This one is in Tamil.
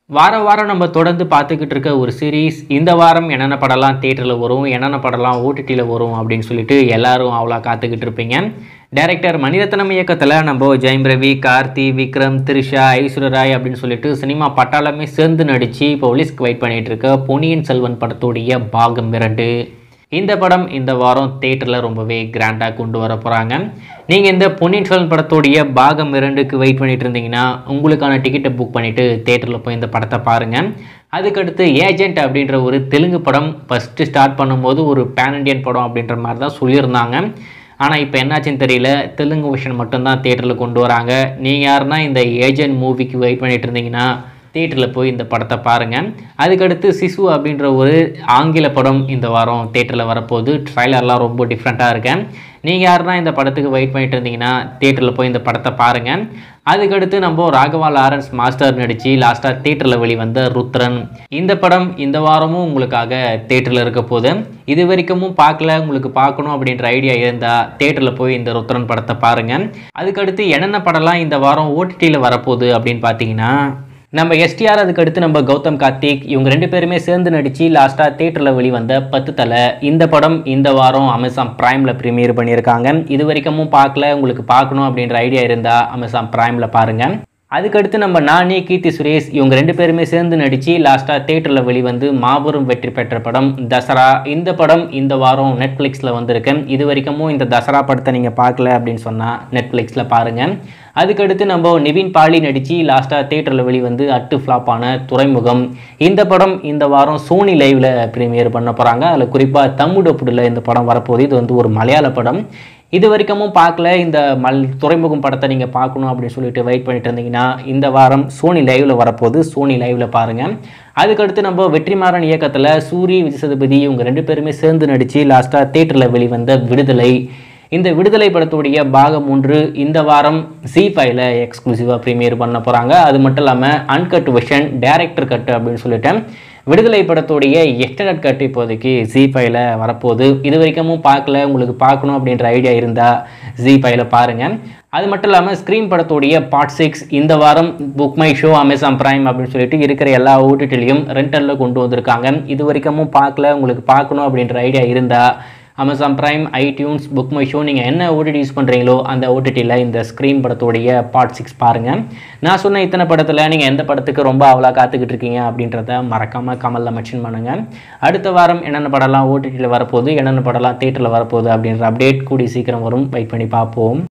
வாரம் வாரம் நம்ம தொடர்ந்து பார்த்துக்கிட்டு இருக்க ஒரு சீரீஸ் இந்த வாரம் என்னென்ன படம்லாம் தேட்டரில் வரும் என்னென்ன படம்லாம் ஓடிடியில் வரும் அப்படின்னு சொல்லிட்டு எல்லாரும் அவ்வளோ காத்துக்கிட்டு இருப்பீங்க டைரக்டர் மணிரத்னம் இயக்கத்தில் நம்ம ஜெயம் ரவி கார்த்தி விக்ரம் த்ரிஷா ஐஸ்வர்யா ராய் அப்படின்னு சொல்லிட்டு சினிமா பட்டாளமே சேர்ந்து நடித்து இப்போ ரிலீஸ்க்கு வெயிட் பண்ணிட்டு இருக்க பொன்னியின் செல்வன் படத்துடைய பாகம் இரண்டு இந்த படம் இந்த வாரம் தேட்டரில் ரொம்பவே கிராண்டாக கொண்டு வர போகிறாங்க நீங்கள் இந்த பொன்னியின் செல்வன் படத்துடைய பாகம் இரண்டுக்கு வெயிட் பண்ணிட்டு இருந்தீங்கன்னா உங்களுக்கான டிக்கெட்டை புக் பண்ணிவிட்டு தேட்டரில் போய் இந்த படத்தை பாருங்கள் அதுக்கடுத்து ஏஜென்ட் அப்படின்ற ஒரு தெலுங்கு படம் ஃபஸ்ட்டு ஸ்டார்ட் பண்ணும்போது ஒரு பேன் இண்டியன் படம் அப்படின்ற மாதிரி தான் சொல்லியிருந்தாங்க ஆனால் இப்போ என்னாச்சுன்னு தெரியல தெலுங்கு விஷன் மட்டும்தான் தேட்டரில் கொண்டு வராங்க நீங்கள் யாருன்னா இந்த ஏஜென்ட் மூவிக்கு வெயிட் பண்ணிட்டு இருந்தீங்கன்னா தேட்டரில் போய் இந்த படத்தை பாருங்கள் அதுக்கடுத்து சிசு அப்படின்ற ஒரு ஆங்கில படம் இந்த வாரம் தேட்டரில் வரப்போகுது ட்ரைலர்லாம் ரொம்ப டிஃப்ரெண்ட்டாக இருக்கேன் நீங்கள் யாருன்னா இந்த படத்துக்கு வெயிட் பண்ணிட்டு இருந்தீங்கன்னா தேட்டரில் போய் இந்த படத்தை பாருங்கள் அதுக்கடுத்து நம்ம ராகவா லாரன்ஸ் மாஸ்டர் நடித்து லாஸ்ட்டாக தேட்டரில் வெளிவந்த ருத்ரன் இந்த படம் இந்த வாரமும் உங்களுக்காக தேட்டரில் இருக்க போகுது இது வரைக்கும் பார்க்கல உங்களுக்கு பார்க்கணும் அப்படின்ற ஐடியா இருந்தால் தேட்டரில் போய் இந்த ருத்ரன் படத்தை பாருங்கள் அதுக்கடுத்து என்னென்ன படம்லாம் இந்த வாரம் ஓடிடியில் வரப்போகுது அப்படின்னு பார்த்தீங்கன்னா நம்ம எஸ்டிஆர் அதுக்கடுத்து நம்ம கௌதம் கார்த்திக் இவங்க ரெண்டு பேருமே சேர்ந்து நடித்து லாஸ்ட்டாக தேட்டரில் வெளிவந்த பத்து தலை இந்த படம் இந்த வாரம் அமேசான் ப்ரைமில் ப்ரீமியர் பண்ணியிருக்காங்க இது வரைக்கும் பார்க்கல உங்களுக்கு பார்க்கணும் அப்படின்ற ஐடியா இருந்தால் அமேசான் ப்ரைமில் பாருங்கள் அதுக்கடுத்து நம்ம நானி கீர்த்தி சுரேஷ் இவங்க ரெண்டு பேருமே சேர்ந்து நடித்து லாஸ்ட்டாக தேட்டரில் வெளிவந்து மாபெரும் வெற்றி பெற்ற படம் தசரா இந்த படம் இந்த வாரம் நெட்ஃப்ளிக்ஸில் வந்திருக்கு இது வரைக்கும் இந்த தசரா படத்தை நீங்கள் பார்க்கல அப்படின்னு சொன்னால் நெட்ஃப்ளிக்ஸில் பாருங்கள் அதுக்கடுத்து நம்ம நிவின் பாலி நடித்து லாஸ்ட்டாக தேட்டரில் வெளிவந்து அட்டு ஃப்ளாப்பான துறைமுகம் இந்த படம் இந்த வாரம் சோனி லைவில் ப்ரீமியர் பண்ண போகிறாங்க அதில் குறிப்பாக தம்முடப்புடில் இந்த படம் வரப்போகுது இது வந்து ஒரு மலையாள படம் இது வரைக்கும் பார்க்கல இந்த மல் துறைமுகம் படத்தை நீங்கள் பார்க்கணும் அப்படின்னு சொல்லிட்டு வெயிட் பண்ணிட்டு இருந்தீங்கன்னா இந்த வாரம் சோனி லைவில் வரப்போகுது சோனி லைவில் பாருங்கள் அதுக்கடுத்து நம்ம வெற்றிமாறன் இயக்கத்தில் சூரி விஜய் சேதுபதி இவங்க ரெண்டு பேருமே சேர்ந்து நடித்து லாஸ்ட்டாக தேட்டரில் வெளிவந்த விடுதலை இந்த விடுதலை படத்துடைய பாகம் ஒன்று இந்த வாரம் ஜி ஃபைவ்ல எக்ஸ்க்ளூசிவாக ப்ரீமியர் பண்ண போகிறாங்க அது மட்டும் இல்லாமல் அன்கட் வெர்ஷன் டேரக்டர் கட் அப்படின்னு சொல்லிட்டேன் விடுதலை படத்துடைய எக்ஸ்டர்ட் கட் இப்போதைக்கு ஜி ஃபைவ்ல வரப்போகுது இது வரைக்கும் பார்க்கல உங்களுக்கு பார்க்கணும் அப்படின்ற ஐடியா இருந்தால் ஜி ஃபைவ்ல பாருங்கள் அது மட்டும் இல்லாமல் ஸ்க்ரீன் படத்துடைய பார்ட் சிக்ஸ் இந்த வாரம் BookMyShow Amazon Prime அப்படின்னு சொல்லிட்டு இருக்கிற எல்லா ஓடிடிலையும் ரெண்டலில் கொண்டு வந்திருக்காங்க இது வரைக்கும் பார்க்கல உங்களுக்கு பார்க்கணும் அப்படின்ற ஐடியா இருந்தால் Amazon Prime iTunes BookMyShow நீங்கள் என்ன ஓடிடி யூஸ் பண்ணுறீங்களோ அந்த ஓடிடியில் இந்த ஸ்க்ரீன் படத்துடைய பார்ட் சிக்ஸ் பாருங்கள் நான் சொன்ன இத்தனை படத்தில் நீங்கள் எந்த படத்துக்கு ரொம்ப அவ்வளோ காத்துக்கிட்டு இருக்கீங்க அப்படின்றத மறக்காமல் கமலில் மென்ஷன் பண்ணுங்கள் அடுத்த வாரம் என்னென்ன படம்லாம் ஓடிடியில் வரப்போகுது என்னென்ன படம்லாம் தேட்டரில் வரப்போகுது அப்படின்ற அப்டேட் கூடி சீக்கிரம் வரும் வெயிட் பண்ணி பார்ப்போம்